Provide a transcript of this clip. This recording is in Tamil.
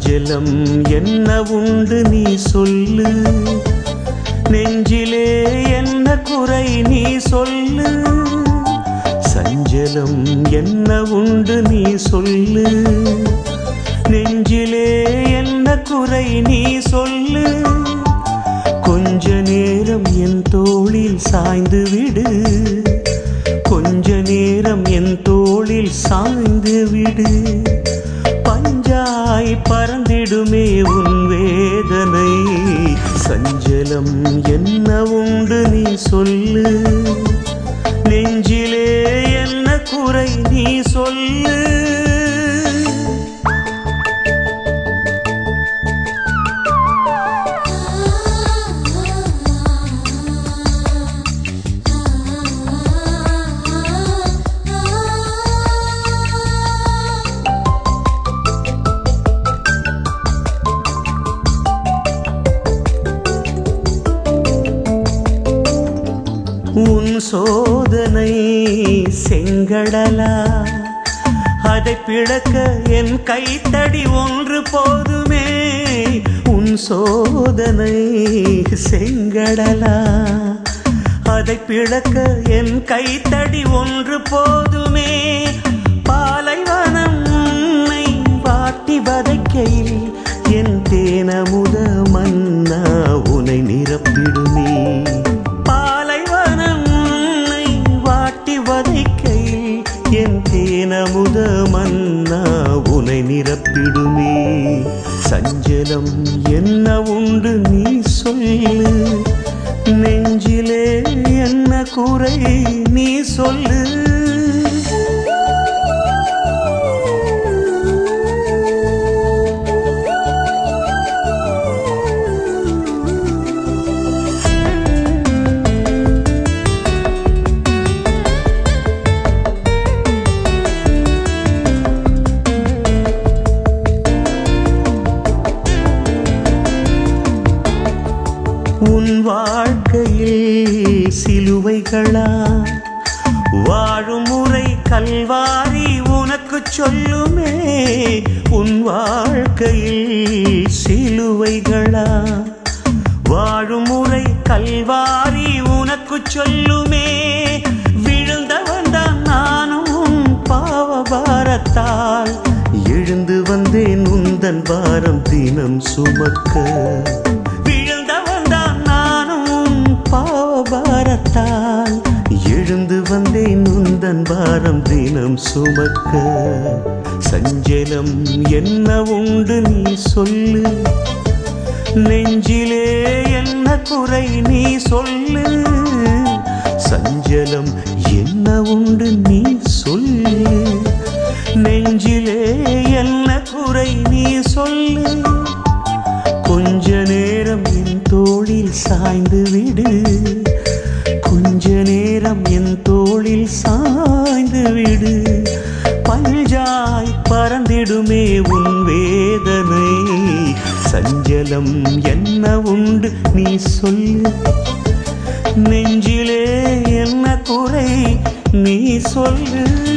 சஞ்சலம் என்ன உண்டு நீ சொல்லு நெஞ்சிலே என்ன குறை நீ சொல்லு சஞ்சலம் என்ன உண்டு நீ சொல்லு நெஞ்சிலே என்ன குறை நீ சொல்லு கொஞ்ச நேரம் என் தோளில் சாய்ந்து விடு கொஞ்ச நேரம் என் தோளில் சாய்ந்து விடு பஞ்சாய் பறந்திடுமே உன் வேதனை சஞ்சலம் என்ன உண்டு நீ சொல்லு நெஞ்சிலே என்ன குறை நீ சொல்லு உன் சோதனை செங்கடலா அதை பிளக்க என் கைத்தடி ஒன்று போதுமே உன் சோதனை செங்கடலா அதை பிளக்க என் கைத்தடி ஒன்று போதுமே பாலைவனம் உன்னை வாட்டி வதைக்கையில் என் தேனமுத மன்னா உனை நிரப்பிடுமே பாலைவனம் உன்னை வாட்டி வதைக்கையில் என் தேனமுத மன்னா உனை நிரப்பிடுமே சஞ்சலம் என்ன உண்டு நீ சொல்லு நெஞ்சிலே என்ன குறை நீ சொல்லு உன் வாழ்க்கையில் சிலுவைகளா வாழும் முறை கல்வாரி உனக்கு சொல்லுமே உன் வாழ்க்கையில் சிலுவைகளா வாழும் முறை கல்வாரி உனக்கு சொல்லுமே விழுந்தவன் தான் நானும் உன் பாவ பாரத்தால் எழுந்து வந்தேன் உந்தன் பாரம் தினம் சுமக்க விழுந்தவன் தான் நானும் பாவபாரத்தால் எழுந்து வந்தேன் உந்தன் பாரம் தினம் சுமக்க சஞ்சலம் என்ன உண்டு நீ சொல்லு நெஞ்சிலே என்ன குறை நீ சொல்லு சஞ்சலம் என்ன உண்டு நீ சொல்லு நெஞ்சிலே என்ன குறை நீ சொல்லு கொஞ்ச நேரம் என் தோளில் சாய்ந்து விடு கொஞ்ச நேரம் என் தோளில் சாய்ந்து விடு பஞ்சாய் பறந்திடுமே உன் வேதனை சஞ்சலம் என்ன உண்டு நீ சொல்லு நெஞ்சிலே என்ன குறை நீ சொல்லு